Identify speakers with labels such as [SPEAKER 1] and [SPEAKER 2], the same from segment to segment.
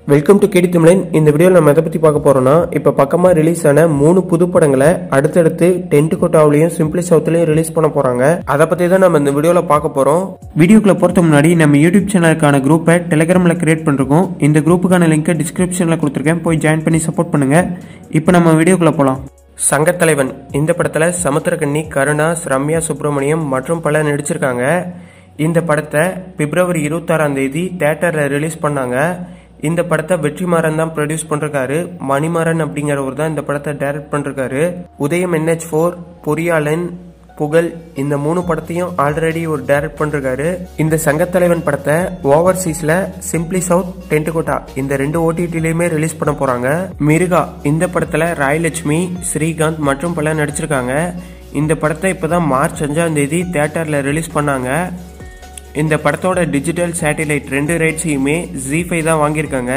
[SPEAKER 1] welcome to கேடி தமிழன் இந்த வீடியோவில் நம்ம எதை பற்றி பார்க்க போறோம்னா இப்போ பக்கமாக ரிலீஸ் ஆன மூணு புது படங்களை அடுத்தடுத்து டென்ட் கோட்டாவிலையும் சிம்பிளி சவுத்லையும் ரிலீஸ் பண்ண போறாங்க அதை பற்றி தான் நம்ம இந்த வீடியோவில் பார்க்க போறோம் வீடியோக்குள்ள போகிறது முன்னாடி நம்ம யூடியூப் சேனலுக்கான குரூப்பை டெலிகிராமில் கிரியேட் பண்ணிருக்கோம் இந்த குரூப்புக்கான லிங்கை டிஸ்கிரிப்ஷனில் கொடுத்துருக்கேன் போய் ஜாயின் பண்ணி சப்போர்ட் பண்ணுங்க இப்போ நம்ம வீடியோக்குள்ள போகலாம் சங்கத்தலைவன் இந்த படத்தில் சமுத்திரகண்ணி கருணாஸ் ரம்யா சுப்பிரமணியம் மற்றும் பலர் நடிச்சிருக்காங்க இந்த படத்தை பிப்ரவரி இருபத்தாறாம் தேதி தேட்டரில் ரிலீஸ் பண்ணாங்க இந்த படத்தை வெற்றிமாறன் தான் ப்ரொடியூஸ் பண்ணிருக்காரு மணிமாறன் அப்படிங்கிறவர் தான் இந்த படத்தை டைரக்ட் பண்ணிருக்காரு உதயம் என்ஹெச் ஃபோர் பொறியாளன் புகழ் இந்த மூணு படத்தையும் ஆல்ரெடி ஒரு டைரக்ட் பண்ணிருக்காரு இந்த சங்கத்தலைவன் படத்தை ஓவர்சீஸ்ல சிம்பிளி சவுத் டென்ட்டுகோட்டா இந்த ரெண்டு ஓடிடிலையுமே ரிலீஸ் பண்ண போறாங்க மிருகா இந்த படத்துல ராயலட்சுமி ஸ்ரீகாந்த் மற்றும் பலர் நடிச்சிருக்காங்க இந்த படத்தை இப்பதான் மார்ச் அஞ்சாம் தேதி தேட்டர்ல ரிலீஸ் பண்ணாங்க இந்த படத்தோட டிஜிட்டல் சேட்டிலைட் ரெண்டு ரைட்ஸையுமே ஜி ஃபைவ் தான் வாங்கியிருக்காங்க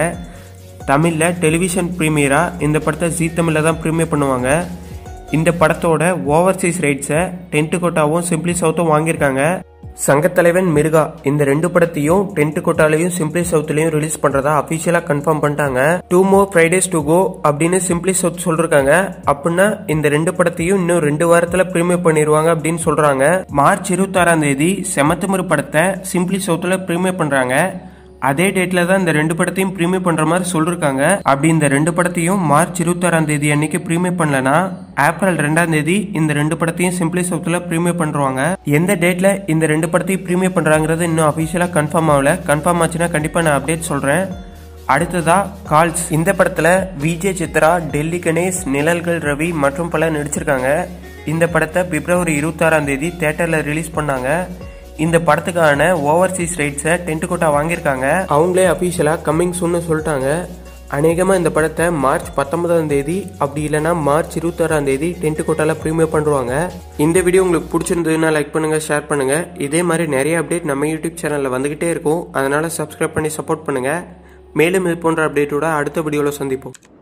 [SPEAKER 1] தமிழில் டெலிவிஷன் ப்ரீமியராக இந்த படத்தை ஜி தமிழில் தான் ப்ரீமியர் பண்ணுவாங்க இந்த படத்தோட ஓவர்சீஸ் ரைட்ஸை டென்ட்டு கோட்டாவும் சிம்பிளி சவுத்தும் வாங்கியிருக்காங்க சங்கத்தலைவன் மிருகா இந்த ரெண்டு படத்தையும் டென்ட் கோட்டாலையும் சிம்பிளி சவுத்லையும் ரிலீஸ் பண்றதா அபிஷியலா கன்ஃபார்ம் பண்ணிட்டாங்க two more Fridays to go அப்படின்னு சிம்பிளி சவுத் சொல்றாங்க அப்படின்னா இந்த ரெண்டு படத்தையும் இன்னும் ரெண்டு வாரத்துல ப்ரீமியர் பண்ணிடுவாங்க அப்படின்னு சொல்றாங்க மார்ச் இருபத்தாறாம் தேதி செமத்தமரு படத்தை சிம்பிளி சவுத்துல ப்ரீமியர் பண்றாங்க அதே டேட்ல தான் இந்த ரெண்டு படத்தையும் ப்ரீமியர் பண்ற மாதிரி சொல்லிருக்காங்க அப்படி இந்த ரெண்டு படத்தையும் மார்ச் இருபத்தாறாம் தேதி அன்னைக்கு ப்ரீமியர் பண்ணலனா ஏப்ரல் ரெண்டாம் தேதி இந்த ரெண்டு படத்தையும் சிம்பிளி சவுத்துல ப்ரீமியர் பண்றாங்க எந்த டேட்ல இந்த ரெண்டு படத்தையும் ப்ரீமியர் பண்றாங்கிறது இன்னும் அபிஷியலா கன்ஃபார்ம் ஆகல கன்ஃபார்ம் ஆச்சுன்னா கண்டிப்பா நான் அப்டேட் சொல்றேன் அடுத்ததா கால்ஸ் இந்த படத்துல விஜய் சித்ரா டெல்லி கணேஷ் நிழல்கள் ரவி மற்றும் பலர் நடிச்சிருக்காங்க இந்த படத்தை பிப்ரவரி இருபத்தாறாம் தேதி தேட்டர்ல ரிலீஸ் பண்ணாங்க இந்த படத்துக்கான ஓவர்சீஸ் ரைட்ஸை டென்ட் கோட்டா வாங்கியிருக்காங்க அவங்களே அஃபீஷியலாக கம்மிங் சூன்னு சொல்லிட்டாங்க அநேகமாக இந்த படத்தை மார்ச் பத்தொன்பதாம் தேதி அப்படி இல்லைன்னா மார்ச் இருபத்தாறாம் தேதி டென்ட் கோட்டாவில் ப்ரீமியர் பண்ணுவாங்க இந்த வீடியோ உங்களுக்கு பிடிச்சிருந்ததுன்னா லைக் பண்ணுங்கள் ஷேர் பண்ணுங்கள் இதே மாதிரி நிறைய அப்டேட் நம்ம யூடியூப் சேனலில் வந்துக்கிட்டே இருக்கும் அதனால் சப்ஸ்கிரைப் பண்ணி சப்போர்ட் பண்ணுங்கள் மேலும் இது போன்ற அப்டேட்டோட அடுத்த வீடியோவில் சந்திப்போம்